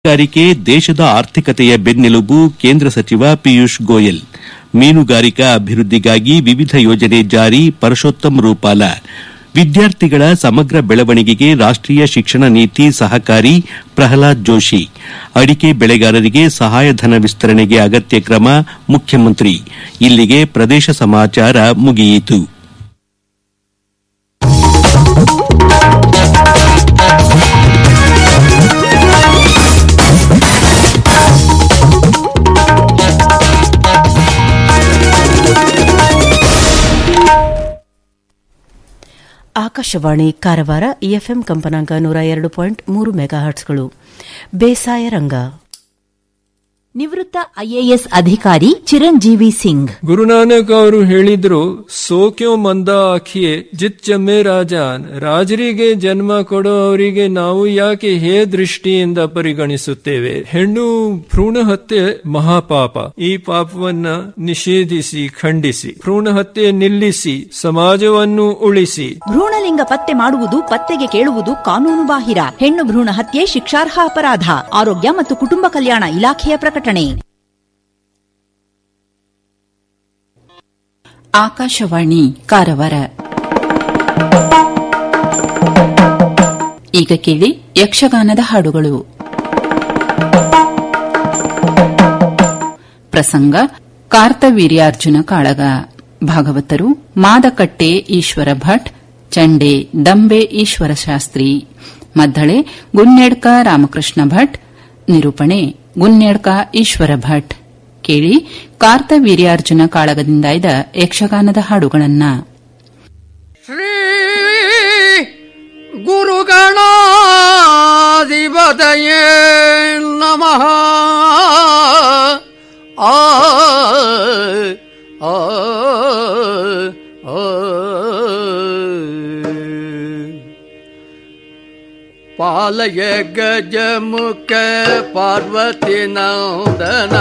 ಮೀನುಗಾರಿಕೆ ದೇಶದ ಆರ್ಥಿಕತೆಯ ಬೆನ್ನೆಲುಬು ಕೇಂದ್ರ ಸಚಿವ ಪಿಯೂಷ್ ಗೋಯಲ್ ಮೀನುಗಾರಿಕಾ ಅಭಿವೃದ್ಧಿಗಾಗಿ ವಿವಿಧ ಯೋಜನೆ ಜಾರಿ ಪರಶೋತ್ತಮ್ ರೂಪಾಲ ವಿದ್ಯಾರ್ಥಿಗಳ ಸಮಗ್ರ ಬೆಳವಣಿಗೆಗೆ ರಾಷ್ಟೀಯ ಶಿಕ್ಷಣ ನೀತಿ ಸಹಕಾರಿ ಪ್ರಹ್ಲಾದ್ ಜೋಶಿ ಅಡಿಕೆ ಬೆಳೆಗಾರರಿಗೆ ಸಹಾಯಧನ ವಿಸ್ತರಣೆಗೆ ಅಗತ್ಯ ಕ್ರಮ ಮುಖ್ಯಮಂತ್ರಿ ಇಲ್ಲಿಗೆ ಪ್ರದೇಶ ಸಮಾಚಾರ ಮುಗಿಯಿತು ಆಕಾಶವಾಣಿ ಕಾರವಾರ ಎಫ್ಎಂ ಕಂಪನಾಂಕ ನೂರ ಎರಡು ಪಾಯಿಂಟ್ ಮೂರು ಮೆಗಾ ಹರ್ಟ್ಸ್ಗಳು ಬೇಸಾಯ ರಂಗ ನಿವೃತ್ತ ಐಎಎಸ್ ಅಧಿಕಾರಿ ಚಿರಂಜೀವಿ ಸಿಂಗ್ ಗುರುನಾನಕ್ ಅವರು ಹೇಳಿದ್ರು ಸೋಕ್ಯೋ ಮಂದ ಆಖಿಯೇ ಜಿತ್ ಜಮ್ಮೆ ರಾಜಾನ್ ರಾಜರಿಗೆ ಜನ್ಮ ಕೊಡೋ ಅವರಿಗೆ ನಾವು ಯಾಕೆ ಹೇ ದೃಷ್ಟಿಯಿಂದ ಪರಿಗಣಿಸುತ್ತೇವೆ ಹೆಣ್ಣು ಭ್ರೂಣ ಹತ್ಯೆ ಮಹಾಪಾಪ ಈ ಪಾಪವನ್ನ ನಿಷೇಧಿಸಿ ಖಂಡಿಸಿ ಭ್ರೂಣ ಹತ್ಯೆ ನಿಲ್ಲಿಸಿ ಸಮಾಜವನ್ನು ಉಳಿಸಿ ಭ್ರೂಣಲಿಂಗ ಪತ್ತೆ ಮಾಡುವುದು ಪತ್ತೆಗೆ ಕೇಳುವುದು ಕಾನೂನು ಬಾಹಿರ ಹೆಣ್ಣು ಭ್ರೂಣ ಹತ್ಯೆ ಶಿಕ್ಷಾರ್ಹ ಅಪರಾಧ ಆರೋಗ್ಯ ಮತ್ತು ಕುಟುಂಬ ಕಲ್ಯಾಣ ಇಲಾಖೆಯ ಪ್ರಕಟಣೆ ಆಕಾಶವಾಣಿ ಕಾರವಾರ ಈಗ ಕೇಳಿ ಯಕ್ಷಗಾನದ ಹಾಡುಗಳು ಪ್ರಸಂಗ ಕಾರ್ತವೀರ್ಯಾರ್ಜುನ ಕಾಳಗ ಭಾಗವತರು ಮಾದಕಟ್ಟೆ ಈಶ್ವರ ಭಟ್ ಚಂಡೆ ದಂಬೆ ಈಶ್ವರ ಶಾಸ್ತ್ರಿ ಮದ್ದಳೆ ಗುನ್ನೆಡ್ಕ ರಾಮಕೃಷ್ಣ ಭಟ್ ನಿರೂಪಣೆ ಗುನ್ನೆಡ್ಕ ಈಶ್ವರ ಭಟ್ ಕೇಳಿ ಕಾರ್ತವೀರ್ಯಾರ್ಜುನ ಕಾಳಗದಿಂದಾಯ್ದ ಯಕ್ಷಗಾನದ ಹಾಡುಗಳನ್ನ ಶ್ರೀ ಗುರುಗಣಾಧಿಪತಯೇ ನಮಃ ಆ ಆ ಆ. ಪಾಲಯ ಗಜಮುಖ ಪಾರ್ವತಿ ನಂದನ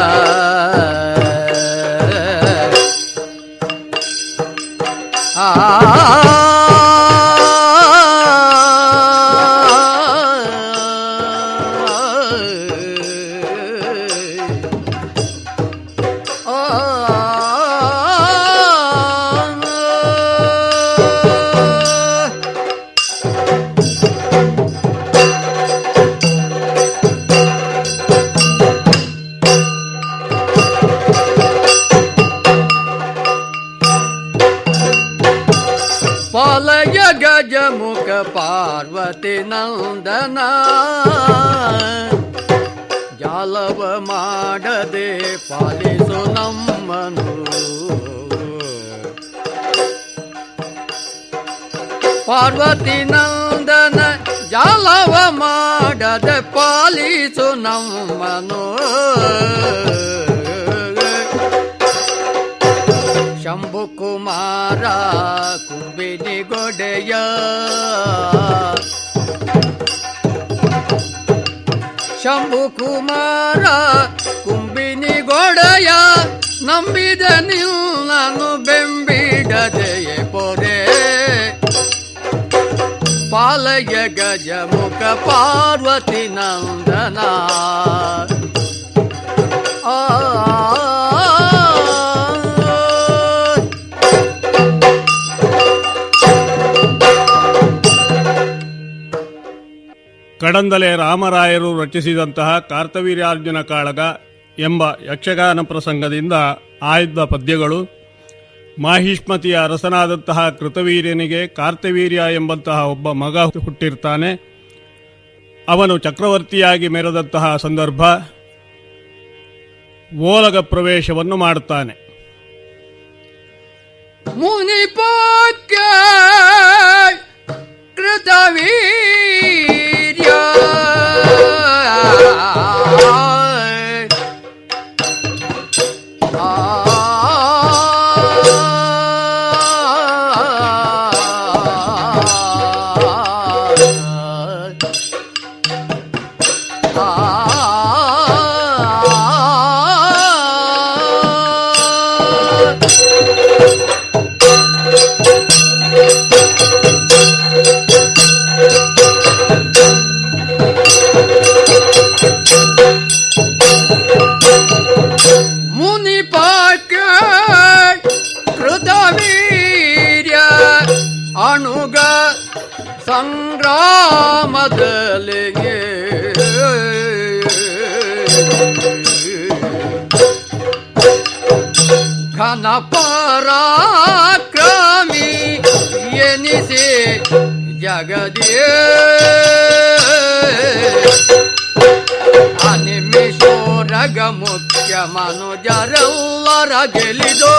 ಪಾಲಯ ಗಜಮುಖ ಪಾರ್ವತಿ ನಂದನ ಜಾಲವ ಮಾಡದೆ ಪಾಲಿಸು ನಮ್ಮನು ಪಾರ್ವತಿ ನಂದನ ಜಾಲವ ಮಾಡದೆ ಪಾಲಿಸು ನಮ್ಮನು ಶಂಭು ಕುಮಾರ ಕುಂಬಿನಿ ಗೊಡೆಯ ಶಂಭು ಕುಮಾರ ಕುಂಬಿನಿ ಗೊಡೆಯ ನಂಬಿದ ನೀವು ನಾನು ಬೆಂಬಿಡದೆಯೇ ಪೊರೆ ಪಾಲಯ ಗಜಮುಖ ಪಾರ್ವತಿ ನಂದನ ಆ ಕಡಂದಲೆ ರಾಮರಾಯರು ರಚಿಸಿದಂತಹ ಕಾರ್ತವೀರ್ಯಾರ್ಜುನ ಕಾಳಗ ಎಂಬ ಯಕ್ಷಗಾನ ಪ್ರಸಂಗದಿಂದ ಆಯ್ದ ಪದ್ಯಗಳು ಮಾಹಿಷ್ಮತಿಯ ಅರಸನಾದಂತಹ ಕೃತವೀರ್ಯನಿಗೆ ಕಾರ್ತವೀರ್ಯ ಎಂಬಂತಹ ಒಬ್ಬ ಮಗ ಹುಟ್ಟಿರ್ತಾನೆ ಅವನು ಚಕ್ರವರ್ತಿಯಾಗಿ ಮೆರೆದಂತಹ ಸಂದರ್ಭ ಓಲಗ ಪ್ರವೇಶವನ್ನು ಮಾಡುತ್ತಾನೆ ಮುನಿಪಾಕ್ಯ ಕೃತವೀರ್ಯ ಆ ಘನ ಪರಾಕ್ರಮಿ ಎನಿಸಿ ಜಗದಿಯೇ ಅನಿಮಿಷೋರಗ ಮುಖ್ಯ ಮನುಜರೆಲ್ಲರ ಗೆಲಿದೋ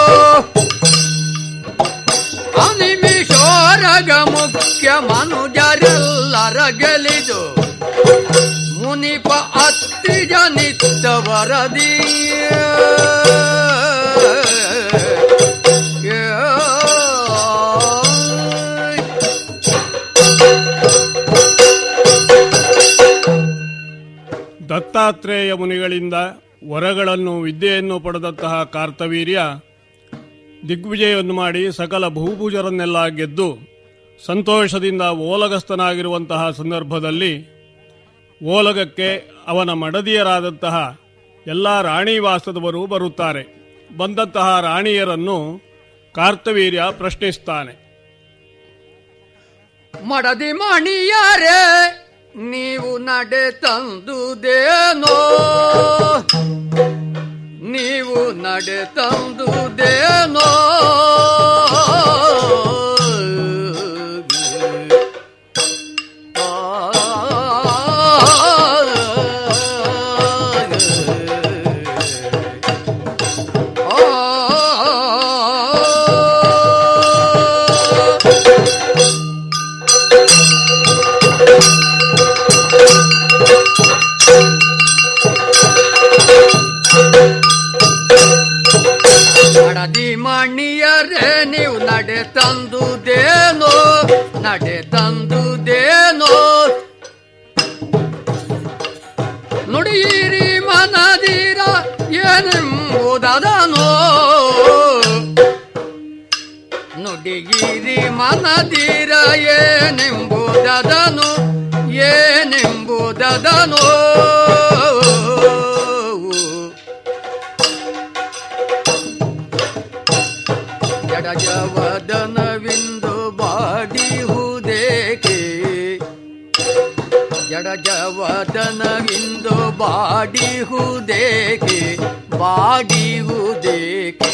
ಅನಿಮಿಷೋರಗ ಮುಖ್ಯ ಮನುಜರೆಲ್ಲರ ಗೆಲಿದು ಮುನಿಪ ಅತ್ತಿಜ ನಿತ್ತ ವರದಿ ದತ್ತಾತ್ರೇಯ ಮುನಿಗಳಿಂದ ವರಗಳನ್ನು ವಿದ್ಯೆಯನ್ನು ಪಡೆದಂತಹ ಕಾರ್ತವೀರ್ಯ ದಿಗ್ವಿಜಯವನ್ನು ಮಾಡಿ ಸಕಲ ಭೂಭುಜರನ್ನೆಲ್ಲ ಗೆದ್ದು ಸಂತೋಷದಿಂದ ಓಲಗಸ್ತನಾಗಿರುವಂತಹ ಸಂದರ್ಭದಲ್ಲಿ ಓಲಗಕ್ಕೆ ಅವನ ಮಡದಿಯರಾದಂತಹ ಎಲ್ಲ ರಾಣಿವಾಸದವರು ಬರುತ್ತಾರೆ ಬಂದಂತಹ ರಾಣಿಯರನ್ನು ಕಾರ್ತವೀರ್ಯ ಪ್ರಶ್ನಿಸ್ತಾನೆ ಮಡದಿ ಮಣಿಯರೇ ನೀವು ನಡೆ ತಂದುದೇನೋ ನೀವು ನಡೆ ತಂದುದೇನೋ ಮಡದಿ ಮಣಿಯರೇ ನೀವು ನಡೆ ತಂದುದೇನೋ ನಡೆ ತಂದುದೇನೋ ನುಡಿಯಿರಿ ಮನದಿರ ಏನೆಂಬುದನೋ ನುಡಿಗಿರಿ ಮನದಿರ ಏನೆಂಬುದನು ಏನೆಂಬುದನೋ ಜಡಜವದನವಿಂದು ಬಾಡಿಹುದೇಕೆ ಜಡಜವದನವಿಂದು ಬಾಡಿಹುದೇಕೆ ಬಾಡಿಹುದೇಕೆ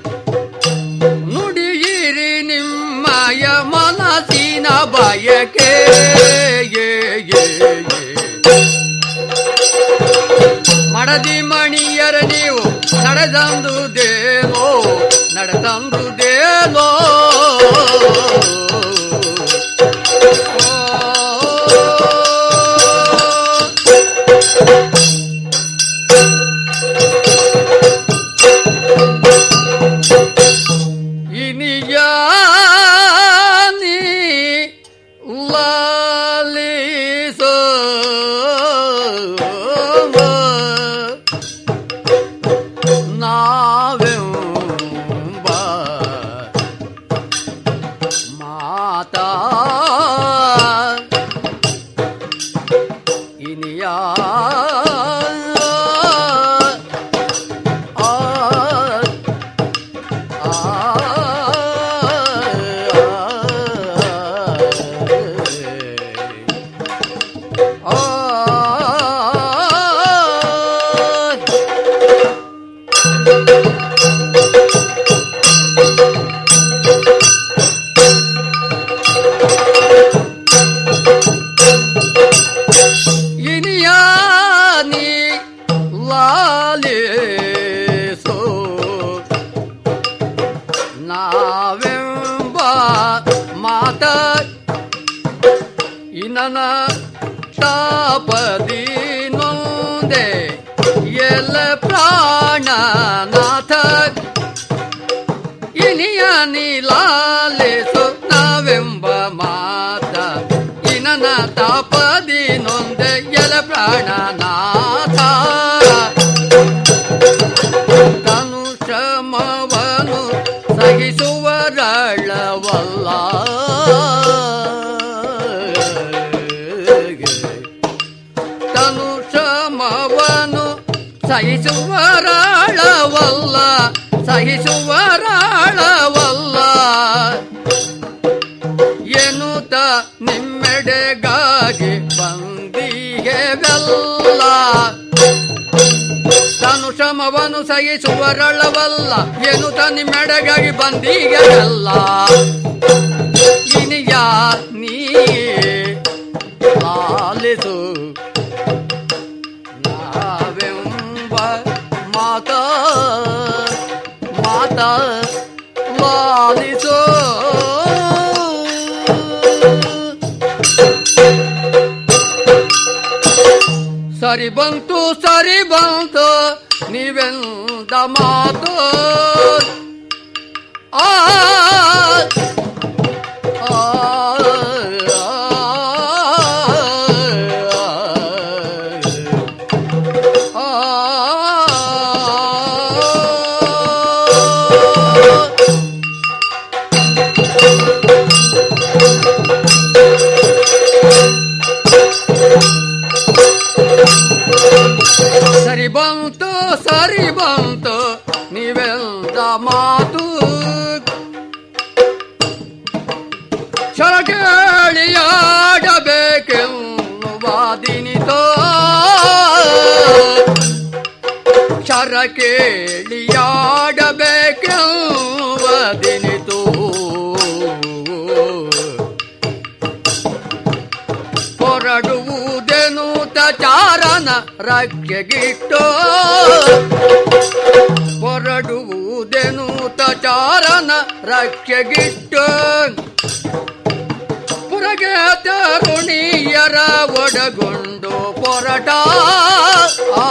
ನುಡಿಯಿರಿ ನಿಮ್ಮಯ ಮನಸ್ಸಿನ ಬಯಕೆ ಏ, ಏ, ಏ. ಮಡದಿ ಮಣಿಯರ ನೀವು ನಡೆದಂದುದೇನೋ ನಡೆದಂದುದೇನೋ ಇನಿಯಾನಿ ಲಾಲಿಸೋ ನಾವೆಂಬ ಮಾತಾ ಇನಿಯಾ ಆ ಇನಿಯಾನಿ ಲಾಲಿಸೋ ನಾವೆಂಬ ಮಾತ ಇನನ ತಾಪದಿ ನೊಂದೆ ಎಲ್ಲ ಪ್ರಾಣನಾಥ ಇನಿಯ ನೀಲಾಲಿಸು ನಾವೆಂಬ ಮಾತ ಇನನ ತಾಪದಿ ನೊಂದೆ ಎಲ ಪ್ರಾಣನಾಥ ತನು ಶ್ರಮವನು ಸಹಿಸುವರಳವಲ್ಲ ತನು ಶ್ರಮವನು ಸಹಿಸುವರಾಳವಲ್ಲ ಸಹಿಸುವರಾಳವಲ್ಲ ಎನ್ನುತ್ತ ನಿಮ್ಮೆಡೆಗಾಗಿ ಬಂದಿಗೆವೆಲ್ಲ ಶ್ರಮವನ್ನು ಸಹಿಸುವರಳವಲ್ಲ ಎನ್ನುತ್ತ ನಿಮ್ಮೆಡೆಗಾಗಿ ಬಂದೀಗಲ್ಲ ಇನಿಯ ನೀ ಲಾಲಿಸು ನಾವೆಂಬ ಮಾತ ಮಾತ ಲಾಲಿಸೋ ಸರಿ ಬಂತು ಸರಿ ಬಂತು ನೀವೆಂದ ಮಾತು ಆ ಆ, ಆ, ಆ. ಸರಿ ಬಂತು ಸರಿ ಬಂತು ನೀವೆಲ್ದ ಮಾತು ಶರಕೇಳಿಯಾಡಬೇಕೆನ್ನುವಾದಿನಿತೋ ಶರ ಕೇಳಿಯಾಡಬೇಕೆನ್ನುವಾದಿನಿತೋ ಹೊರಡುವುದೆನೂತ ಚಾರನ ರಕ್ಕೆಗಿಟ್ಟು ಹೊರಡುವುದೆನೂತ ಚಾರನ ರಕ್ಕೆಗಿಟ್ಟು ಪುರಗೆ ತರುಣಿಯರ ಒಡಗೊಂಡು ಪೊರಟ ಆ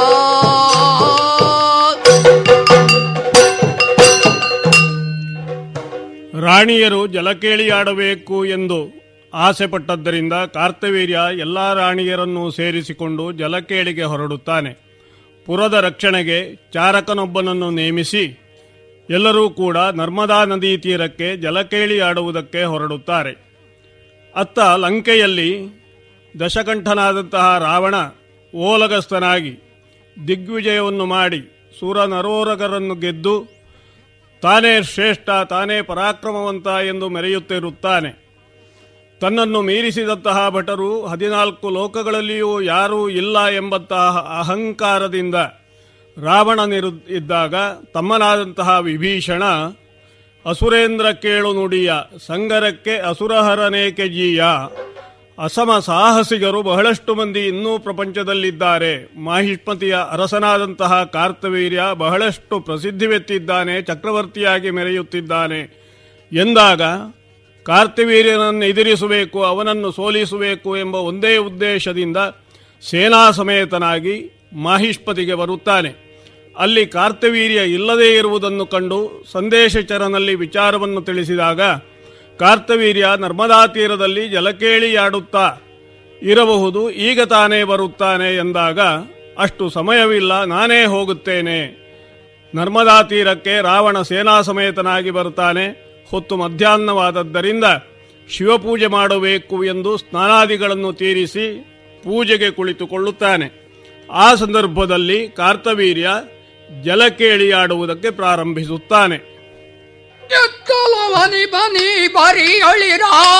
ರಾಣಿಯರು ಜಲಕೇಳಿಯಾಡಬೇಕು ಎಂದು ಆಸೆ ಪಟ್ಟದ್ದರಿಂದ ಕಾರ್ತವೀರ್ಯ ಎಲ್ಲಾ ರಾಣಿಯರನ್ನು ಸೇರಿಸಿಕೊಂಡು ಜಲಕೇಳಿಗೆ ಹೊರಡುತ್ತಾನೆ ಪುರದ ರಕ್ಷಣೆಗೆ ಚಾರಕನೊಬ್ಬನನ್ನು ನೇಮಿಸಿ ಎಲ್ಲರೂ ಕೂಡ ನರ್ಮದಾ ನದಿ ತೀರಕ್ಕೆ ಜಲಕೇಳಿಯಾಡುವುದಕ್ಕೆ ಹೊರಡುತ್ತಾರೆ ಅತ್ತ ಲಂಕೆಯಲ್ಲಿ ದಶಕಂಠನಾದಂತಹ ರಾವಣ ಓಲಗಸ್ತನಾಗಿ ದಿಗ್ವಿಜಯವನ್ನು ಮಾಡಿ ಸುರ ನರೋರಗರನ್ನು ಗೆದ್ದು ತಾನೇ ಶ್ರೇಷ್ಠ ತಾನೇ ಪರಾಕ್ರಮವಂತ ಎಂದು ಮೆರೆಯುತ್ತಿರುತ್ತಾನೆ ತನ್ನನ್ನು ಮೀರಿಸಿದಂತಹ ಭಟರು ಹದಿನಾಲ್ಕು ಲೋಕಗಳಲ್ಲಿಯೂ ಯಾರೂ ಇಲ್ಲ ಎಂಬಂತಹ ಅಹಂಕಾರದಿಂದ ರಾವಣನಿರು ಇದ್ದಾಗ ತಮ್ಮನಾದಂತಹ ವಿಭೀಷಣ ಅಸುರೇಂದ್ರ ಕೇಳು ನುಡಿಯ ಸಂಗರಕ್ಕೆ ಅಸುರಹರನೇಕೆ ಜೀಯ ಅಸಮ ಸಾಹಸಿಗರು ಬಹಳಷ್ಟು ಮಂದಿ ಇನ್ನೂ ಪ್ರಪಂಚದಲ್ಲಿದ್ದಾರೆ ಮಾಹಿಷ್ಮತಿಯ ಅರಸನಾದಂತಹ ಕಾರ್ತವೀರ್ಯ ಬಹಳಷ್ಟು ಪ್ರಸಿದ್ಧಿವೆತ್ತಿದ್ದಾನೆ ಚಕ್ರವರ್ತಿಯಾಗಿ ಮೆರೆಯುತ್ತಿದ್ದಾನೆ ಎಂದಾಗ ಕಾರ್ತಿವೀರ್ಯನನ್ನು ಎದುರಿಸಬೇಕು ಅವನನ್ನು ಸೋಲಿಸಬೇಕು ಎಂಬ ಒಂದೇ ಉದ್ದೇಶದಿಂದ ಸೇನಾ ಸಮೇತನಾಗಿ ಮಾಹಿಷ್ಪತಿಗೆ ಬರುತ್ತಾನೆ ಅಲ್ಲಿ ಕಾರ್ತವೀರ್ಯ ಇಲ್ಲದೇ ಇರುವುದನ್ನು ಕಂಡು ಸಂದೇಶಚರನಲ್ಲಿ ವಿಚಾರವನ್ನು ತಿಳಿಸಿದಾಗ ಕಾರ್ತವೀರ್ಯ ನರ್ಮದಾ ತೀರದಲ್ಲಿ ಜಲಕೇಳಿಯಾಡುತ್ತಾ ಇರಬಹುದು ಈಗ ತಾನೇ ಬರುತ್ತಾನೆ ಎಂದಾಗ ಅಷ್ಟು ಸಮಯವಿಲ್ಲ ನಾನೇ ಹೋಗುತ್ತೇನೆ ನರ್ಮದಾ ತೀರಕ್ಕೆ ರಾವಣ ಸೇನಾ ಸಮೇತನಾಗಿ ಬರ್ತಾನೆ ಹೊತ್ತು ಮಧ್ಯಾಹ್ನವಾದದ್ದರಿಂದ ಶಿವಪೂಜೆ ಮಾಡಬೇಕು ಎಂದು ಸ್ನಾನಾದಿಗಳನ್ನು ತೀರಿಸಿ ಪೂಜೆಗೆ ಕುಳಿತುಕೊಳ್ಳುತ್ತಾನೆ ಆ ಸಂದರ್ಭದಲ್ಲಿ ಕಾರ್ತವೀರ್ಯ ಜಲಕೇಳಿಯಾಡುವುದಕ್ಕೆ ಪ್ರಾರಂಭಿಸುತ್ತಾನೆ ಎತ್ತಲವನಿ ಬನಿ ಬರಿ ಅಳಿರ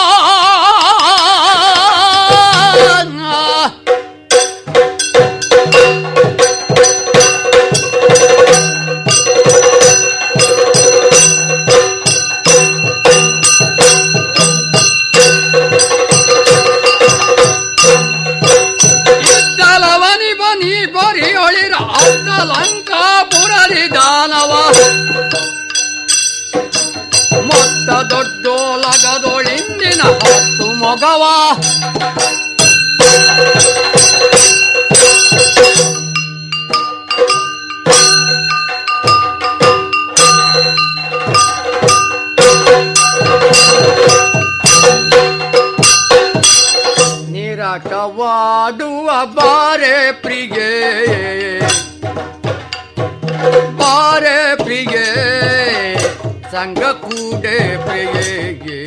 ಇತ್ತಲವನಿ ಬನಿ ಬರಿ ಅಳಿರ ಅತ್ತ ಲಂಕಾಪುರದಿ ದಾನವ ಮೊತ್ತ ದೊಡ್ಡೋಲಗದೊಳಿಂದಿನ ಹತ್ತು ಮೊಗವ ನಿರಕವಾಡುವ ಬಾರೆ ಪ್ರಿಯೇ ಬಾರೆ ಪ್ರಿಯೇ ಸಂಗ ಕೂಡೆ ಪ್ರಿಯೇ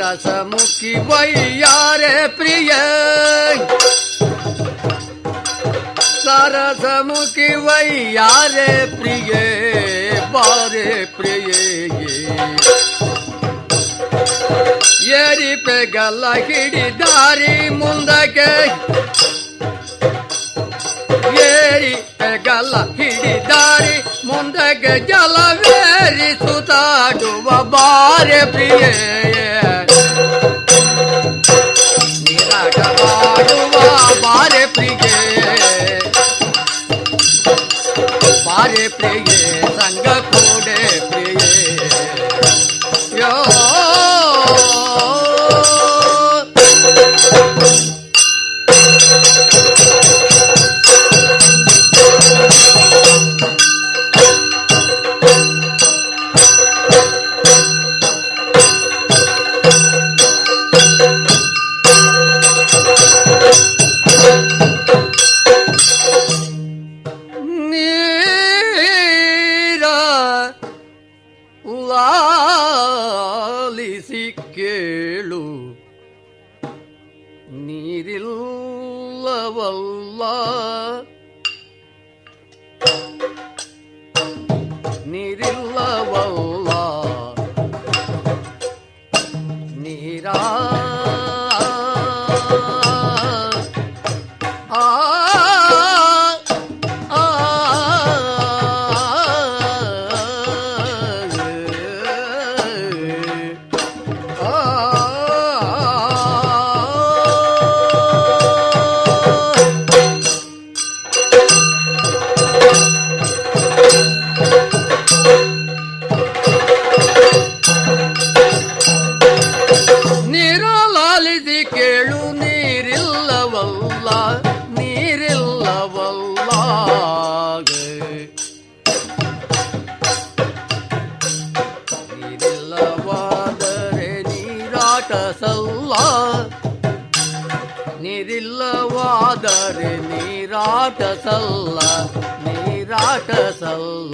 ಸರಸಮುಖಿ ವೈಯಾರೆ ಪ್ರಿಯ ಸರಸಮುಖಿ ವೈಯಾರೆ ಪ್ರಿಯ ಬಾರೆ ಪ್ರಿಯೇ ಏರಿ ಪೆಗಲ್ಲ ಹಿಡಿದಾರಿ ಮುಂದಕ್ಕೆ ಏರಿ ಪೆಗಲ್ಲ ಹಿಡಿದಾರಿ ಮುಂದಕ್ಕೆ ಜಲವೇರಿ ಸುತ್ತಾಡುವ ಬಾರೆ ಪ್ರಿಯೇ ನೀರಾಟವಾಡುವ ಬಾರೆ ಪ್ರಿಯೇ ಬಾರೆ ಪ್ರಿಯೇ ಸಂಗ ಕೂಡೆ ಪ್ರಿಯೇ ಯೋ ನೀರ ಲಾಲಿಸಿ ಕೇಳು ನೀರಿಲ್ಲವಲ್ಲ ನೀರಿಲ್ಲವಲ್ಲ ನೀರಾ ಆ ಆ ನೀರಲಾಲಿಸಿ ಕೇಳು ನೀರಿಲ್ಲವಲ್ಲ ನೀರಿಲ್ಲವಲ್ಲ ನೀರಿಲ್ಲವಾದರೆ ನೀರಾಟ ಸಲ್ಲ ನೀರಿಲ್ಲವಾದರೆ ನೀರಾಟ ಸಲ್ಲ ನೀರಾಟ ಸಲ್ಲ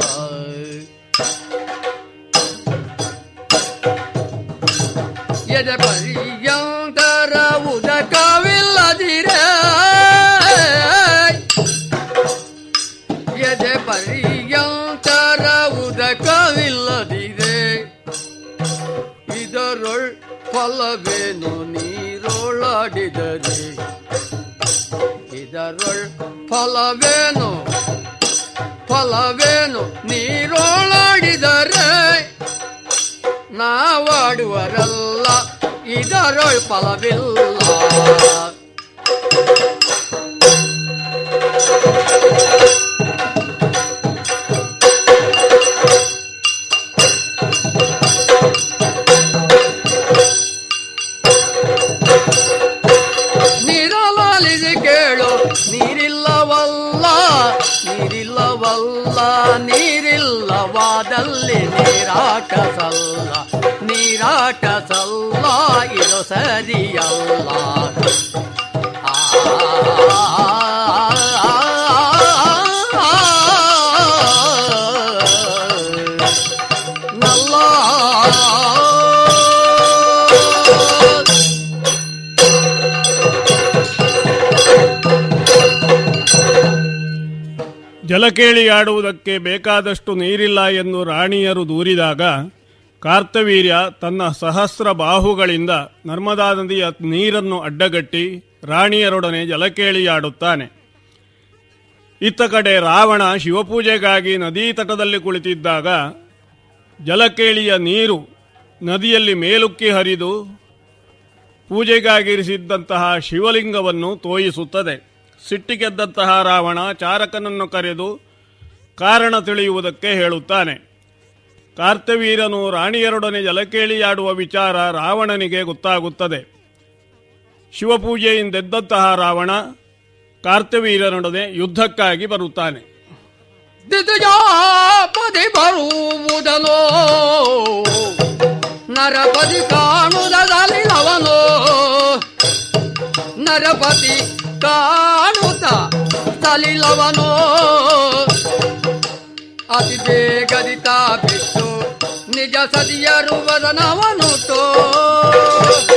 ಎದ ಪರ್ಯಂತರ ಉದಕವಿಲ್ಲದಿರೆ ಎದೆ ಪರ್ಯಂತರ ಉದಕವಿಲ್ಲದಿರೆ ಇದರೊಳ್ ಫಲವೇನು ನೀರೊಳಾಡಿದರೆ ಇದರೊಳ್ ಫಲವೇನು ಫಲವೇನು ನೀರೊಳಾಡಿದರೆ ನಾವಾಡುವರಲ್ಲ ಇದರೊಳ್ ಫಲವಿಲ್ಲ ನೀರಲಾಲಿಸಿ ಕೇಳು ನೀರಿಲ್ಲವಲ್ಲ ನೀರಿಲ್ಲವಲ್ಲ ನೀರಿಲ್ಲವಾದಲ್ಲಿ ನೀರಾಟ ಸಲ್ಲ ನೀರಾಟ ಸಲ್ಲ ಇದು ಸರಿಯಲ್ಲ ಆ ನಲ್ಲ ಜಲಕೇಳಿ ಆಡುವುದಕ್ಕೆ ಬೇಕಾದಷ್ಟು ನೀರಿಲ್ಲ ಎಂದು ರಾಣಿಯರು ದೂರಿದಾಗ ಕಾರ್ತವೀರ್ಯ ತನ್ನ ಸಹಸ್ರ ಬಾಹುಗಳಿಂದ ನರ್ಮದಾ ನದಿಯ ನೀರನ್ನು ಅಡ್ಡಗಟ್ಟಿ ರಾಣಿಯರೊಡನೆ ಜಲಕೇಳಿಯಾಡುತ್ತಾನೆ ಇತ್ತ ಕಡೆ ರಾವಣ ಶಿವಪೂಜೆಗಾಗಿ ನದೀ ತಟದಲ್ಲಿ ಕುಳಿತಿದ್ದಾಗ ಜಲಕೇಳಿಯ ನೀರು ನದಿಯಲ್ಲಿ ಮೇಲುಕ್ಕಿ ಹರಿದು ಪೂಜೆಗಾಗಿರಿಸಿದ್ದಂತಹ ಶಿವಲಿಂಗವನ್ನು ತೋಯಿಸುತ್ತದೆ ಸಿಟ್ಟಿಗೆದ್ದಂತಹ ರಾವಣ ಚಾರಕನನ್ನು ಕರೆದು ಕಾರಣ ತಿಳಿಯುವುದಕ್ಕೆ ಹೇಳುತ್ತಾನೆ ಕಾರ್ತವೀರನು ರಾಣಿಯರೊಡನೆ ಜಲಕೇಳಿಯಾಡುವ ವಿಚಾರ ರಾವಣನಿಗೆ ಗೊತ್ತಾಗುತ್ತದೆ ಶಿವಪೂಜೆಯಿಂದೆದ್ದಂತಹ ರಾವಣ ಕಾರ್ತವೀರನೊಡನೆ ಯುದ್ಧಕ್ಕಾಗಿ ಬರುತ್ತಾನೆ ದಿತಜಾಪದಿ ಬರುವುದನೋ ನರಪತಿ ಕಾಣುವುದಲಿಲ್ಲವನೋ ನರಪತಿ ಕಾಣುತ್ತ ಸಲಿಲವನೋ ಅತಿ ಬೇಗದಿತ ಬಿಟ್ಟು ನಿಜ ಸದಿಯರು ವದನವನು ತೋ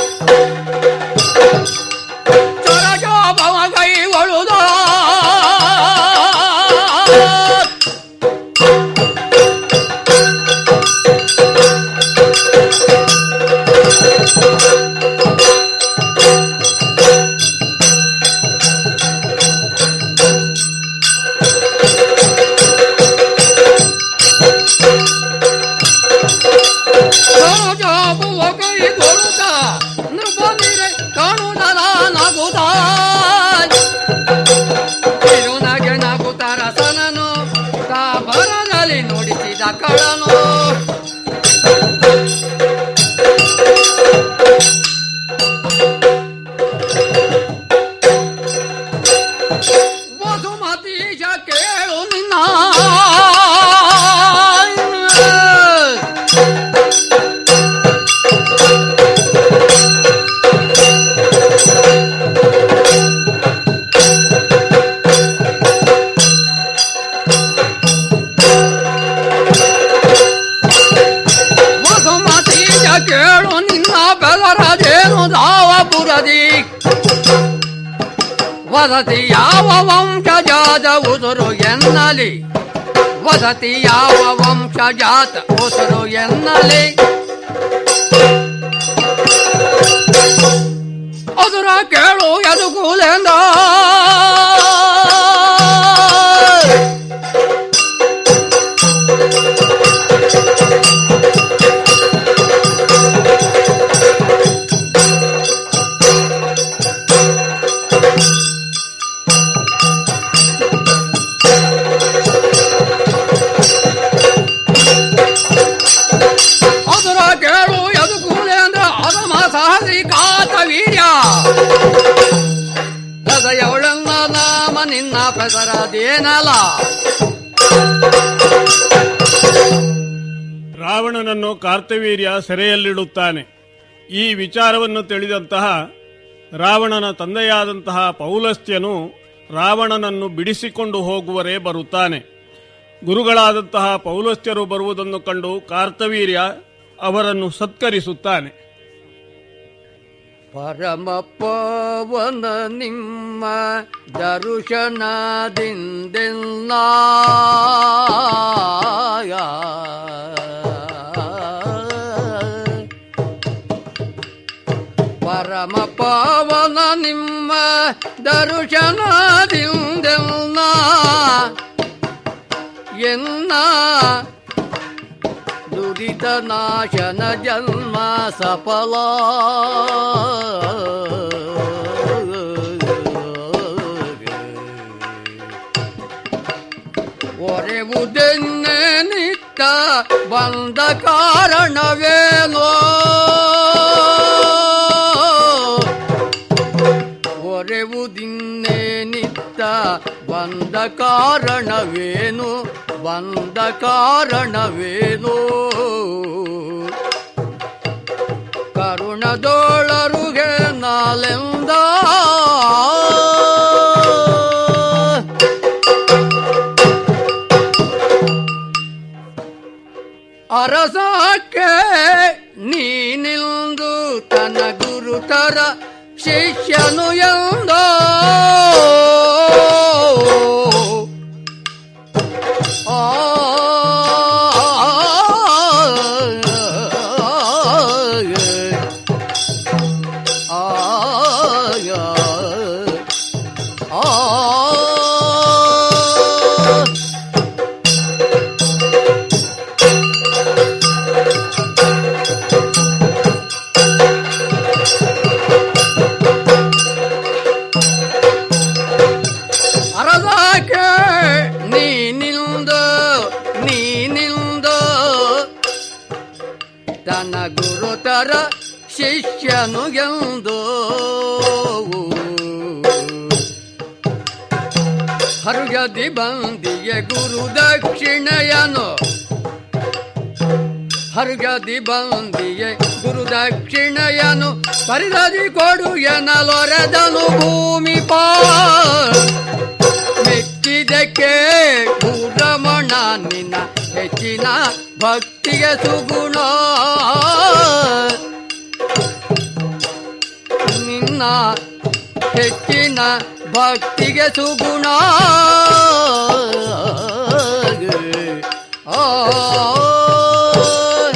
ಕೇಳು ನಿನ್ನ ಬೆದರದೇನು ದಾವಪುರದಿ ವಸತಿ ಯಾವ ವಂಶಜಾತ ಉದುರು ಎನ್ನಲಿ ವಸತಿ ಯಾವ ವಂಶಜಾತ ಉದುರು ಎನ್ನಲಿ ಅದರ ಕೇಳು ಎದುಕೂಲೆಂದ ಅದರ ಕೇಳು ಎದುಕೂಲೆಂದ ಅದಮ ಸಹಸ್ರಿ ಕಾತ ವೀರ್ಯ ಹೃದಯವಳನ್ನ ನಾಮ ನಿನ್ನ ಪೆಸರದೇನಲ್ಲ ರಾವಣನನ್ನು ಕಾರ್ತವೀರ್ಯ ಸೆರೆಯಲ್ಲಿಡುತ್ತಾನೆ ಈ ವಿಚಾರವನ್ನು ತಿಳಿದಂತಹ ರಾವಣನ ತಂದೆಯಾದಂತಹ ಪೌಲಸ್ತ್ಯನು ರಾವಣನನ್ನು ಬಿಡಿಸಿಕೊಂಡು ಹೋಗುವರೇ ಬರುತ್ತಾನೆ ಗುರುಗಳಾದಂತಹ ಪೌಲಸ್ತ್ಯರು ಬರುವುದನ್ನು ಕಂಡು ಕಾರ್ತವೀರ್ಯ ಅವರನ್ನು ಸತ್ಕರಿಸುತ್ತಾನೆ ಪರಮ ಪವನ ನಿಮ್ಮ ದರುಶನದಿಂದೆಲ್ಲ ಪರಮ ಪವನ ನಿಮ್ಮ ದರುಶನದಿಂದೆಲ್ಲ ಎನ್ನ ದುರಿತ ನಾಶನ ಜನ್ಮ ಸಫಲ ಒರೆವುದೆನ್ನೆ ನಿತ್ತ ಬಂದ ಕಾರಣವೇನೋ ಒರೆವುದಿನ್ನೆ ನಿತ್ತ ಬಂದ ಕಾರಣವೇನು ಬಂದ ಕಾರಣವೇನು ಕರುಣದೋಳರುಗೆ ನಾಲೆಂದ ಅರಸಕ್ಕೆ ನೀನಿಂದು ತನ್ನ ಗುರುತರ ಶಿಷ್ಯನು ಎಂದೋ ಆ ಅರದಾಕೆ ನೀನಿಂದು ನೀನಿಂದು ತನ್ನ ಗುರುತರ ಶಿಷ್ಯನು ಎಂದು ಹರುಗದಿ ಬಂದಿಯ ಗುರು ದಕ್ಷಿಣೆಯನು ಹರುಗದಿ ಬಂದಿಯೆ ಗುರು ದಕ್ಷಿಣೆಯನು ಪರಿದದಿ ಕೊಡು ಎನ್ನಲೊರೆದನು ಭೂಮಿ ಪಾ ಮೆಚ್ಚಿದಕ್ಕೆ ಭೂರಮಣ ನಿನ್ನ ಹೆಚ್ಚಿನ ಭಕ್ತಿಗೆ ಸುಗುಣ ನಿನ್ನ ಹೆಚ್ಚಿನ ಭಕ್ತಿಗೆ ಸುಗುಣ ಆ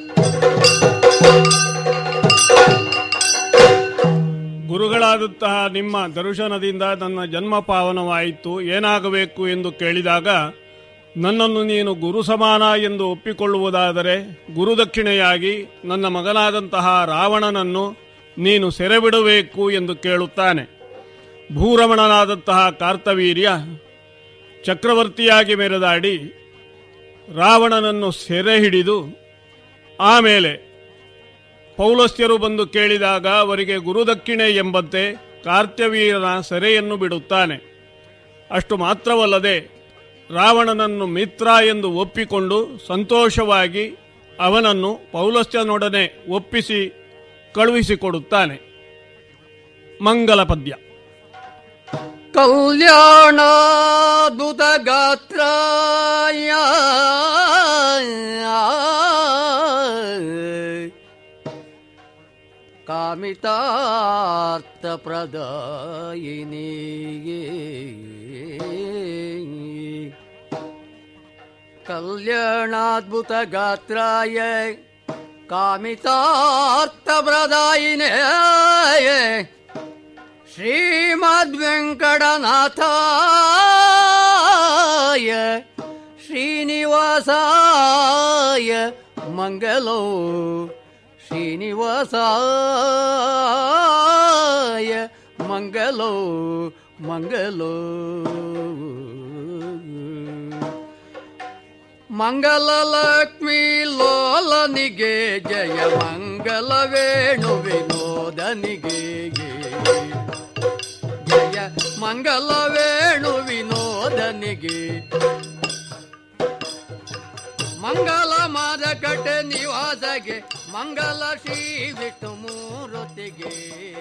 ಗುರುಗಳಾದಂತಹ ನಿಮ್ಮ ದರ್ಶನದಿಂದ ನನ್ನ ಜನ್ಮ ಪಾವನವಾಯಿತು ಏನಾಗಬೇಕು ಎಂದು ಕೇಳಿದಾಗ ನನ್ನನ್ನು ನೀನು ಗುರು ಸಮಾನ ಎಂದು ಒಪ್ಪಿಕೊಳ್ಳುವುದಾದರೆ ಗುರುದಕ್ಷಿಣೆಯಾಗಿ ನನ್ನ ಮಗನಾದಂತಹ ರಾವಣನನ್ನು ನೀನು ಸೆರೆಬಿಡಬೇಕು ಎಂದು ಕೇಳುತ್ತಾನೆ ಭೂರಮಣನಾದಂತಹ ಕಾರ್ತವೀರ್ಯ ಚಕ್ರವರ್ತಿಯಾಗಿ ಮೆರೆದಾಡಿ ರಾವಣನನ್ನು ಸೆರೆ ಹಿಡಿದು ಆಮೇಲೆ ಪೌಲಸ್ತ್ಯರು ಬಂದು ಕೇಳಿದಾಗ ಅವರಿಗೆ ಗುರುದಕ್ಷಿಣೆ ಎಂಬಂತೆ ಕಾರ್ತ್ಯವೀರನ ಸೆರೆಯನ್ನು ಬಿಡುತ್ತಾನೆ ಅಷ್ಟು ಮಾತ್ರವಲ್ಲದೆ ರಾವಣನನ್ನು ಮಿತ್ರ ಎಂದು ಒಪ್ಪಿಕೊಂಡು ಸಂತೋಷವಾಗಿ ಅವನನ್ನು ಪೌಲಸ್ತ್ಯನೊಡನೆ ಒಪ್ಪಿಸಿ ಕಳುಹಿಸಿಕೊಡುತ್ತಾನೆ ಮಂಗಲ ಪದ್ಯ ಕಲ್ಯಾಣಾದ್ಭುತ ಗಾತ್ರಾಯ ಕಾಮಿತಾರ್ಥಪ್ರದಾಯಿನಿಗೆ ಕಲ್ಯಾಣಾದ್ಭುತ ಗಾತ್ರಾಯ ಕಾಮಿತಾರ್ಥಪ್ರದಾಯಿನೇ ಶ್ರೀಮದ್ವೆಂಕಟನಾಥಾಯ ಶ್ರೀನಿವಾಸಾಯ ಮಂಗಲೋ ಶ್ರೀನಿವಾಸಾಯ ಮಂಗಲೋ ಮಂಗಲೋ ಮಂಗಲಲಕ್ಷ್ಮೀ ಲೋಲನಿಗೆ ಜಯ ಮಂಗಲ ವೇಣು ವಿನೋದನಿಗೆ ಜಯ ಮಂಗಲ ವೇಣು ವಿನೋದನಿಗೆ ಮಂಗಲ ಮಾದಕಟ್ಟೆ ನಿವಾಸಗೆ ಮಂಗಲ ಶ್ರೀ ವಿಷ್ಣು ಮೂರ್ತಿಗೆ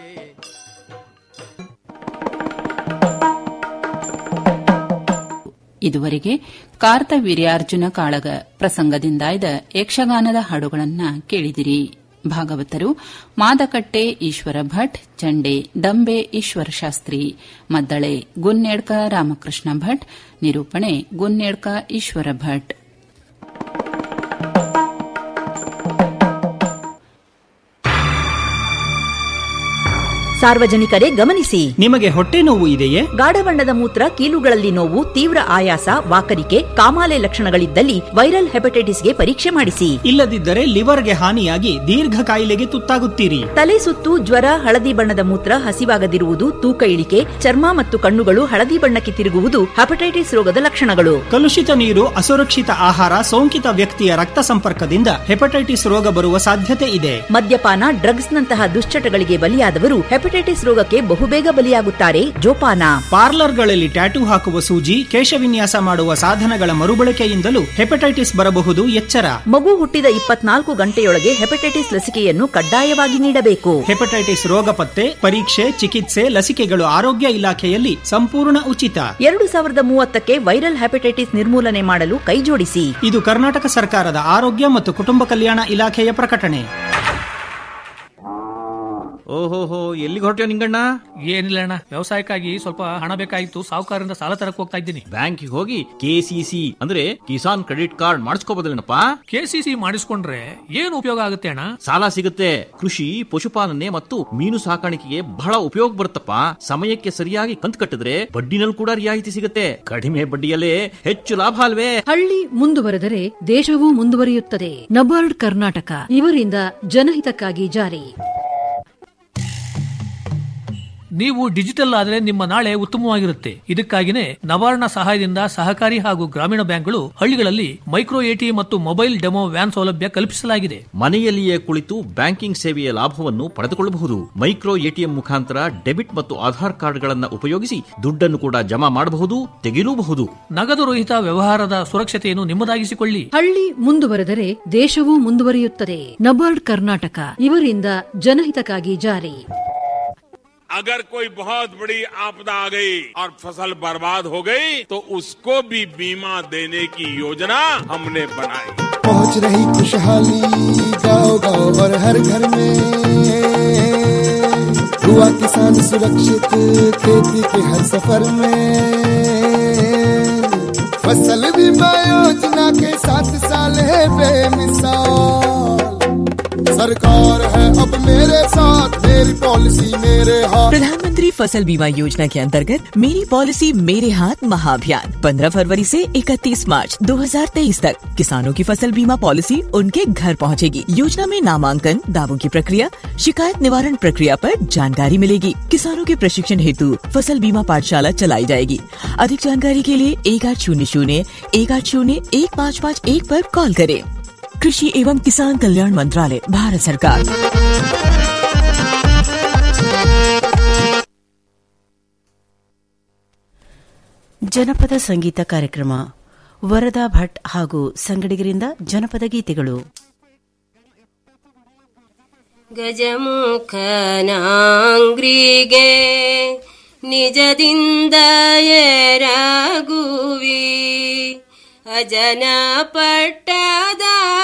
ಇದುವರೆಗೆ ಕಾರ್ತವೀರ್ಯಾರ್ಜುನ ಕಾಳಗ ಪ್ರಸಂಗದಿಂದಾಯ್ದ ಯಕ್ಷಗಾನದ ಹಾಡುಗಳನ್ನ ಕೇಳಿದಿರಿ ಭಾಗವತರು ಮಾದಕಟ್ಟೆ ಈಶ್ವರ ಭಟ್ ಚಂಡೆ ದಂಬೆ ಈಶ್ವರ ಶಾಸ್ತ್ರಿ ಮದ್ದಳೆ ಗುನ್ನೇಡ್ಕ ರಾಮಕೃಷ್ಣ ಭಟ್ ನಿರೂಪಣೆ ಗುನ್ನೇಡ್ಕ ಈಶ್ವರ ಭಟ್ ಸಾರ್ವಜನಿಕರೇ ಗಮನಿಸಿ ನಿಮಗೆ ಹೊಟ್ಟೆ ನೋವು ಇದೆಯೇ ಗಾಢ ಬಣ್ಣದ ಮೂತ್ರ ಕೀಲುಗಳಲ್ಲಿ ನೋವು ತೀವ್ರ ಆಯಾಸ ವಾಕರಿಕೆ ಕಾಮಾಲೆ ಲಕ್ಷಣಗಳಿದ್ದಲ್ಲಿ ವೈರಲ್ ಹೆಪಟೈಟಿಸ್ಗೆ ಪರೀಕ್ಷೆ ಮಾಡಿಸಿ ಇಲ್ಲದಿದ್ದರೆ ಲಿವರ್ಗೆ ಹಾನಿಯಾಗಿ ದೀರ್ಘ ಕಾಯಿಲೆಗೆ ತುತ್ತಾಗುತ್ತೀರಿ ತಲೆ ಸುತ್ತು ಜ್ವರ ಹಳದಿ ಬಣ್ಣದ ಮೂತ್ರ ಹಸಿವಾಗದಿರುವುದು ತೂಕ ಇಳಿಕೆ ಚರ್ಮ ಮತ್ತು ಕಣ್ಣುಗಳು ಹಳದಿ ಬಣ್ಣಕ್ಕೆ ತಿರುಗುವುದು ಹೆಪಟೈಟಿಸ್ ರೋಗದ ಲಕ್ಷಣಗಳು ಕಲುಷಿತ ನೀರು ಅಸುರಕ್ಷಿತ ಆಹಾರ ಸೋಂಕಿತ ವ್ಯಕ್ತಿಯ ರಕ್ತ ಸಂಪರ್ಕದಿಂದ ಹೆಪಟೈಟಿಸ್ ರೋಗ ಬರುವ ಸಾಧ್ಯತೆ ಇದೆ ಮದ್ಯಪಾನ ಡ್ರಗ್ಸ್ ನಂತಹ ದುಶ್ಚಟಗಳಿಗೆ ಬಲಿಯಾದವರು ಹೆಪಟೈಟಿಸ್ ರೋಗಕ್ಕೆ ಬಹುಬೇಗ ಬಲಿಯಾಗುತ್ತಾರೆ ಜೋಪಾನ ಪಾರ್ಲರ್ಗಳಲ್ಲಿ ಟ್ಯಾಟೂ ಹಾಕುವ ಸೂಜಿ ಕೇಶವಿನ್ಯಾಸ ಮಾಡುವ ಸಾಧನಗಳ ಮರುಬಳಕೆಯಿಂದಲೂ ಹೆಪಟೈಟಿಸ್ ಬರಬಹುದು ಎಚ್ಚರ ಮಗು ಹುಟ್ಟಿದ ಇಪ್ಪತ್ನಾಲ್ಕು ಗಂಟೆಯೊಳಗೆ ಹೆಪಟೈಟಿಸ್ ಲಸಿಕೆಯನ್ನು ಕಡ್ಡಾಯವಾಗಿ ನೀಡಬೇಕು ಹೆಪಟೈಟಿಸ್ ರೋಗ ಪತ್ತೆ ಪರೀಕ್ಷೆ ಚಿಕಿತ್ಸೆ ಲಸಿಕೆಗಳು ಆರೋಗ್ಯ ಇಲಾಖೆಯಲ್ಲಿ ಸಂಪೂರ್ಣ ಉಚಿತ ಎರಡು ಸಾವಿರದ ಮೂವತ್ತಕ್ಕೆ ವೈರಲ್ ಹೆಪಟೈಟಿಸ್ ನಿರ್ಮೂಲನೆ ಮಾಡಲು ಕೈಜೋಡಿಸಿ ಇದು ಕರ್ನಾಟಕ ಸರ್ಕಾರದ ಆರೋಗ್ಯ ಮತ್ತು ಕುಟುಂಬ ಕಲ್ಯಾಣ ಇಲಾಖೆಯ ಪ್ರಕಟಣೆ ಓಹೋಹೋ ಎಲ್ಲಿಗೆ ಹೊರಟ್ಯೋ ನಿಂಗಣ್ಣ ಏನಿಲ್ಲ ಅಣ್ಣ ವ್ಯವಸಾಯಕ್ಕಾಗಿ ಸ್ವಲ್ಪ ಹಣ ಬೇಕಾಗಿತ್ತು ಸಾಹುಕಾರರಿಂದ ಸಾಲ ತರಕ್ ಹೋಗ್ತಾ ಇದ್ದೀನಿ ಬ್ಯಾಂಕಿಗೆ ಹೋಗಿ ಕೆಸಿಸಿ ಅಂದ್ರೆ ಕಿಸಾನ್ ಕ್ರೆಡಿಟ್ ಕಾರ್ಡ್ ಮಾಡಿಸ್ಕೋಬೋದಲ್ಲೇನಪ್ಪ ಕೆಸಿಸಿ ಮಾಡಿಸ್ಕೊಂಡ್ರೆ ಏನು ಉಪಯೋಗ ಆಗುತ್ತೆ ಅಣ್ಣ ಸಾಲ ಸಿಗುತ್ತೆ ಕೃಷಿ ಪಶುಪಾಲನೆ ಮತ್ತು ಮೀನು ಸಾಕಾಣಿಕೆಗೆ ಬಹಳ ಉಪಯೋಗ ಬರುತ್ತಪ್ಪ ಸಮಯಕ್ಕೆ ಸರಿಯಾಗಿ ಕಂತು ಕಟ್ಟಿದ್ರೆ ಬಡ್ಡಿನಲ್ಲಿ ಕೂಡ ರಿಯಾಯಿತಿ ಸಿಗುತ್ತೆ ಕಡಿಮೆ ಬಡ್ಡಿಯಲ್ಲೇ ಹೆಚ್ಚು ಲಾಭ ಅಲ್ವೇ ಹಳ್ಳಿ ಮುಂದುವರೆದರೆ ದೇಶವೂ ಮುಂದುವರಿಯುತ್ತದೆ ನಬಾರ್ಡ್ ಕರ್ನಾಟಕ ಇವರಿಂದ ಜನಹಿತಕ್ಕಾಗಿ ಜಾರಿ ನೀವು ಡಿಜಿಟಲ್ ಆದ್ರೆ ನಿಮ್ಮ ನಾಳೆ ಉತ್ತಮವಾಗಿರುತ್ತೆ ಇದಕ್ಕಾಗಿನೇ ನವಾರ್ಣ ಸಹಾಯದಿಂದ ಸಹಕಾರಿ ಹಾಗೂ ಗ್ರಾಮೀಣ ಬ್ಯಾಂಕ್ಗಳು ಹಳ್ಳಿಗಳಲ್ಲಿ ಮೈಕ್ರೋ ಎಟಿ ಮತ್ತು ಮೊಬೈಲ್ ಡೆಮೋ ವ್ಯಾನ್ ಸೌಲಭ್ಯ ಕಲ್ಪಿಸಲಾಗಿದೆ ಮನೆಯಲ್ಲಿಯೇ ಕುಳಿತು ಬ್ಯಾಂಕಿಂಗ್ ಸೇವೆಯ ಲಾಭವನ್ನು ಪಡೆದುಕೊಳ್ಳಬಹುದು ಮೈಕ್ರೋ ಎಟಿಎಂ ಮುಖಾಂತರ ಡೆಬಿಟ್ ಮತ್ತು ಆಧಾರ್ ಕಾರ್ಡ್ಗಳನ್ನು ಉಪಯೋಗಿಸಿ ದುಡ್ಡನ್ನು ಕೂಡ ಜಮಾ ಮಾಡಬಹುದು ತೆಗೆಯಲೂಬಹುದು ನಗದು ರಹಿತ ವ್ಯವಹಾರದ ಸುರಕ್ಷತೆಯನ್ನು ನಿಮ್ಮದಾಗಿಸಿಕೊಳ್ಳಿ ಹಳ್ಳಿ ಮುಂದುವರೆದರೆ ದೇಶವೂ ಮುಂದುವರಿಯುತ್ತದೆ ನಬಾರ್ಡ್ ಕರ್ನಾಟಕ ಇವರಿಂದ ಜನಹಿತಕ್ಕಾಗಿ ಜಾರಿ अगर कोई बहुत बड़ी आपदा आ गई और फसल बर्बाद हो गई तो उसको भी बीमा देने की योजना हमने बनाई पहुंच रही खुशहाली गांव गांव और हर घर में हुआ किसान सुरक्षित खेती के हर सफर में फसल बीमा योजना के साथ साल है बेमिसाल सरकार है अब मेरे साथ मेरी पॉलिसी मेरे हाथ प्रधानमंत्री फसल बीमा योजना के अंतर्गत मेरी पॉलिसी मेरे हाथ महाअभियान 15 फरवरी से 31 मार्च 2023 तक किसानों की फसल बीमा पॉलिसी उनके घर पहुंचेगी। योजना में नामांकन दावों की प्रक्रिया शिकायत निवारण प्रक्रिया पर जानकारी मिलेगी किसानों के प्रशिक्षण हेतु फसल बीमा पाठशाला चलाई जाएगी अधिक जानकारी के लिए एक आठ शून्य शून्य एक आठ शून्य एक पाँच पाँच एक पर कॉल करें कृषि एवं किसान कल्याण मंत्रालय भारत सरकार ಜನಪದ ಸಂಗೀತ ಕಾರ್ಯಕ್ರಮ ವರದಾ ಭಟ್ ಹಾಗೂ ಸಂಗಡಿಗರಿಂದ ಜನಪದ ಗೀತೆಗಳು ಗಜಮುಖನಾಂಗ್ರಿಗೆ ನಿಜದಿಂದ ಎರಗುವಿ ಅಜನ ಪಟ್ಟದ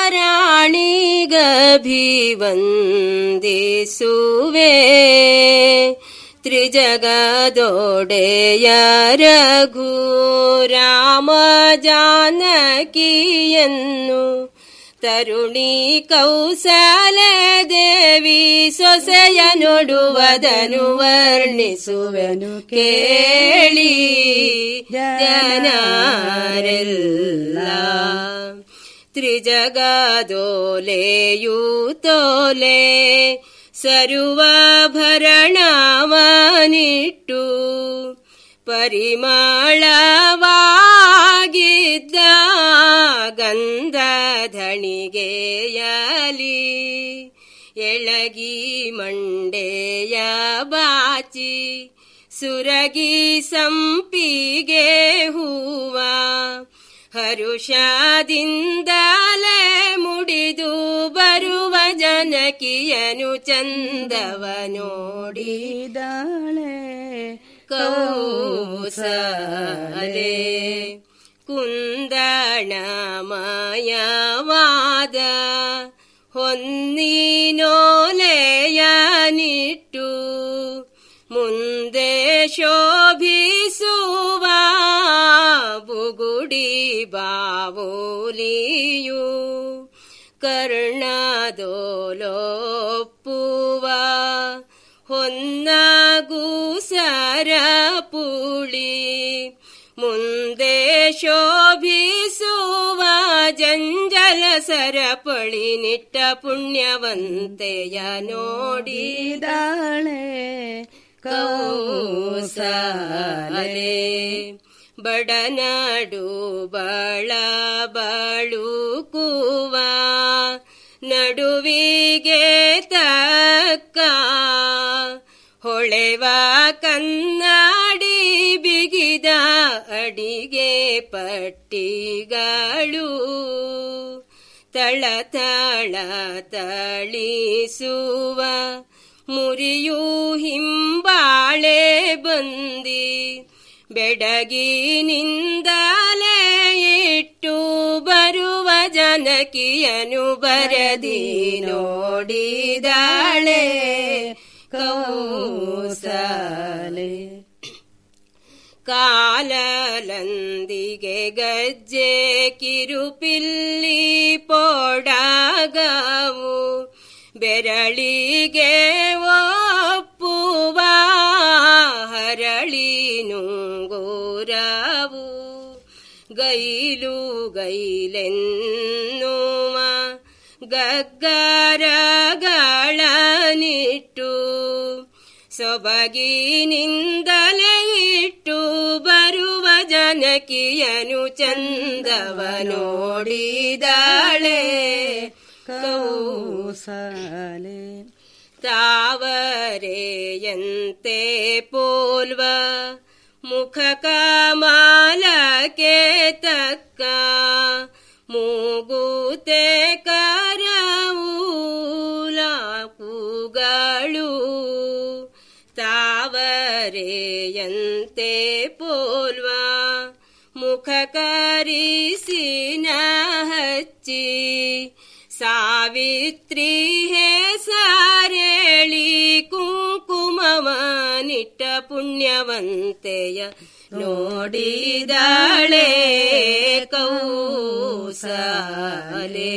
ರಾಣಿಗಭಿವಂದಿಸುವೆ ತ್ರಿಜಗದೊಡೆಯ ರಘು ರಾಮ ಜಾನಕಿಯನ್ನು ತರುಣಿ ಕೌಸಲ ದೇವಿ ಸೊಸೆಯ ನೋಡುವದನು ವರ್ಣಿಸುವೆನು ಕೇಳಿ ಜನರೆಲ್ಲ ತ್ರಿಜಗದೋಲೆಯೂ ಸರುವಾಭರಣವನಿಟ್ಟು ಪರಿಮಳವಾಗಿದ್ದ ಗಂಧಧಣಿಗೆಯಲಿ ಎಳಗಿ ಮಂಡೆಯ ಬಾಚಿ ಸುರಗಿ ಸಂಪಿಗೆ ಹೂವ ಹರುಷದಿಂದಲೇ ಮುಡಿದು ಬರುವ ಜನಕಿಯನು ಚಂದವ ನೋಡಿದಾಳೆ ಕೌಸಲೆ ಕುಂದಣಮಯವಾದ ಹೊನ್ನಿನೋಲೆಯನಿಟ್ಟು ಮುಂದೆ ಶೋಭಿಸುವ ಬುಗುಡಿ ಬಾವೋಲಿಯು ಕರ್ಣದೋಲೊಪ್ಪುವ ಹೊನ್ನಗೂಸರ ಪುಳಿ ಮುಂದೆ ಶೋಭಿಸುವ ಜಂಜಲ ಸರಪಳಿ ನಿಟ್ಟ ಪುಣ್ಯವಂತೆಯ ನೋಡಿದಾಳೆ ಕೌಸಲೆ ಬಡನಾಡು ಬಳ ಬಳುಕುವ ನಡುವಿಗೆ ತಕ್ಕ ಹೊಳೆವ ಕನ್ನಡಿ ಬಿಗಿದ ಅಡಿಗೆ ಪಟ್ಟಿಗಳು ತಳ ತಳ ತಳಿಸುವ ಮುರಿಯೂ ಹಿಂಬಾಳೆ ಬಂದಿ ಬೆಡಗಿನಿಂದಲೇ ಇಟ್ಟು ಬರುವ ಜನಕಿಯನು ಬರದಿ ನೋಡಿದಾಳೆ ಕೌಸಲೆ ಕಾಲಲಂದಿಗೆ ಗಜ್ಜೆ ಕಿರುಪಿಲ್ಲಿ ಪೋಡಾಗವು ಬೆರಳಿಗೆ ಒಪ್ಪುವ ಹರಳಿ ನುಂಗೂರವು ಗೈಲು ಗೈಲೆನ್ನುವ ಗಗ್ಗರಗಳನಿಟ್ಟು ಸೊಬಗಿನಿಂದಲೇ ಇಟ್ಟು ಬರುವ ಜನಕಿಯನು ಚಂದವ ನೋಡಿದಾಳೆ ಕೌಸಲೆ ತಾವರೆಯಂತೆ ಪೋಲ್ವ ಮುಖ ಕಮಾಲಕ್ಕೆ ತಕ್ಕ ಮೂಗುತೆ ಕರವೂಲಾಕುಗಳು ತಾವರೆಯಂತೆ ಪೋಲ್ವ ಮುಖ ಕರಿಸಿನ ಹಚ್ಚಿ ಸಾವಿತ್ರಿ ಹೆಸರೇಳಿ ಕುಂಕುಮವ ನಿಟ್ಟ ಪುಣ್ಯವಂತೆಯ ನೋಡಿದಾಳೆ ಕೌಸಲೆ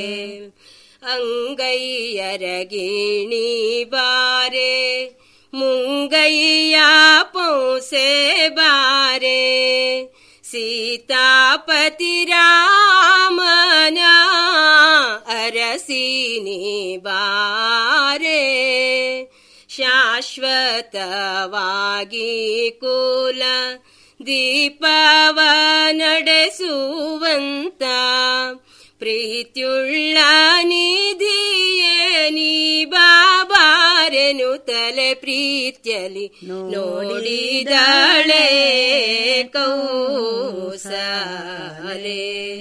ಅಂಗೈಯರಗಿಣಿ ಬಾರೆ ಮುಂಗೈಯ ಪೌಸೆ ಬಾರೆ ಸೀತಾಪತಿ ರಾಮನ ಅರಸಿನಿ ಬಾರೆ ಶಾಶ್ವತವಾಗಿ ಕುಲ ದೀಪವ ನಡೆಸುವಂತ ಪ್ರೀತ್ಯುಳ್ಳ ನಿಧಿಯೇ ನೀ ಬಾಬಾರೆನು ತಲೆ ಪ್ರೀತ್ಯಲಿ ನೋಡಿದಾಳೆ ಕೌಸಲೆ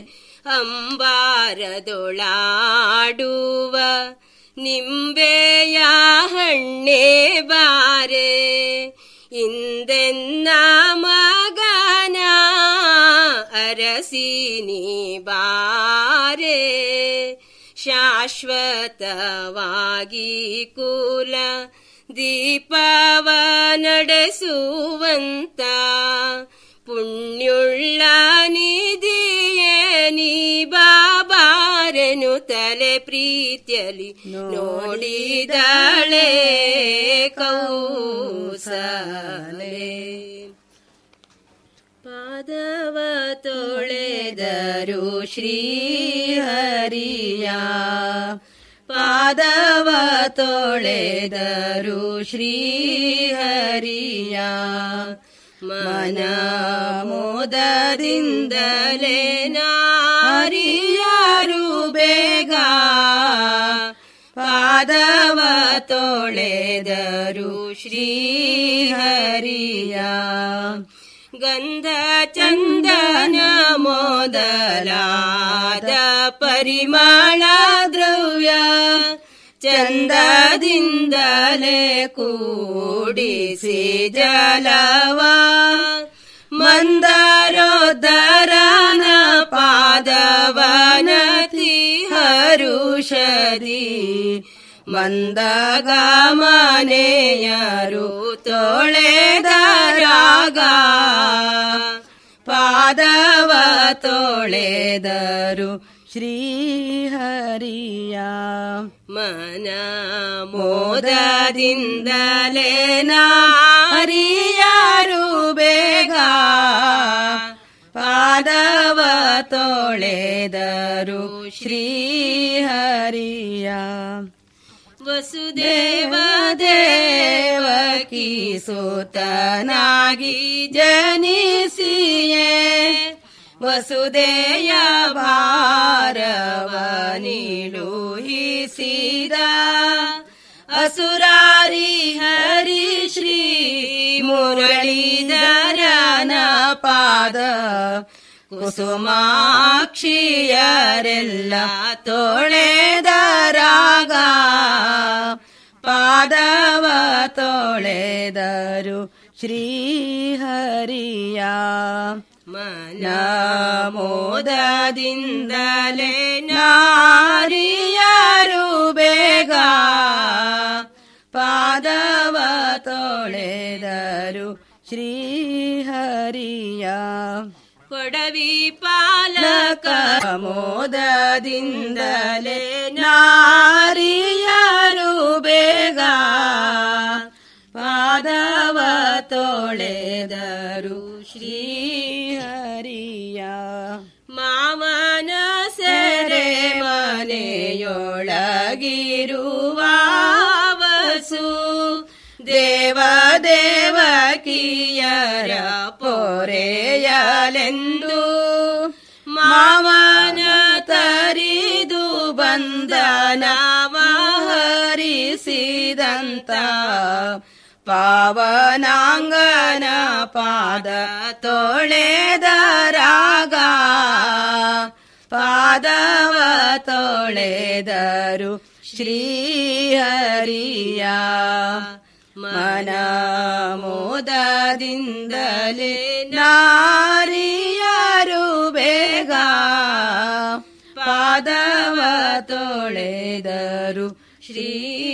ಅಂಬಾರದೊಳಾಡುವ ನಿಂಬೆಯ ಹಣ್ಣೆ ಬಾರೆ ಇಂದೆನ್ನ ಮಗನ ಅರಸ ನಡೆಸಿ ನೀ ಬಾರೆ ಶಾಶ್ವತವಾಗಿ ಕುಲ ದೀಪವ ನಡೆಸುವಂತ ಪುಣ್ಯುಳ್ಳ ನಿಧಿಯೇ ನೀ ಬಾಬಾರೆನು ತಲೆ ಪ್ರೀತಿಯಲಿ ನೋಡಿದಳೆ ಕೌಸಲೆ ಪಾದವ ತೊಳೆದರು ಶ್ರೀಹರಿಯ ಪಾದವ ತೊಳೆದರು ಶ್ರೀಹರಿಯ ಮನ ಮೋದದಿಂದಲೇ ನಾರಿಯರು ಬೇಗ ಪಾದವ ತೊಳೆದರು ಶ್ರೀಹರಿಯ ಗಂಧ ಚಂದನ ಮೊದಲಾದ ಪರಿಮಳ ದ್ರವ್ಯ ಚಂದದಿಂದಲೇ ಕೂಡಿಸಿ ಜಲವ ಮಂದರೋದರನ ಪಾದವನತಿ ಹರುಷದಿ ಮಂದಗಮನೆಯರು ತೊಳೆದರಾಗ ಪಾದವ ತೊಳೆದರು ಶ್ರೀಹರಿಯ ಮನ ಮೋದದಿಂದಲೇ ನಾರಿಯರು ಬೇಗ ಪಾದವ ತೊಳೆದರು ಶ್ರೀಹರಿಯ ವಸುದೇವ ದೇವಕಿ ಸುತನಾಗಿ ಜನಿಸಿಯೇ ವಸುದೆಯ ಭಾರವ ನಿಲುಹಿಸಿದ ಅಸುರಾರಿ ಹರಿ ಶ್ರೀ ಮುರಳೀಧರನ ಪಾದ ಕುಸುಮಾಕ್ಷಿಯರೆಲ್ಲ ತೊಳೆದರಾಗ ಪಾದವ ತೊಳೆದರು ಶ್ರೀಹರಿಯ ಮನ ಮೋದದಿಂದಲೇ ನಾರಿಯರು ಬೇಗ ಪಾದವ ತೊಳೆದರು ಶ್ರೀಹರಿಯ ಕೊಡವಿ ಪಾಲಕ ಮೋದದಿಂದಲೇ ನಾರಿಯರು ಬೇಗ ಪಾದವ ತೊಳೆದರು ಶ್ರೀಹರಿಯ ಮಾವನ ಸೆರೆ ಮನೆಯೊಳಗಿರುವ ವಸು ದೇವ ದೇವಕಿಯರ ಪೊರೆಯಲೆಂದು ಮಾವನ ತರಿದು ಬಂದನವ ಹರಿಸಿದಂತ ಪಾವನಾಂಗನ ಪಾದ ತೊಳೆದರಾಗ ಪಾದವ ತೊಳೆದರು ಶ್ರೀಹರಿಯ ಮನ ಮೋದದಿಂದಲೇ ನಾರಿಯರು ಬೇಗ ಪಾದವ ತೊಳೆದರು ಶ್ರೀ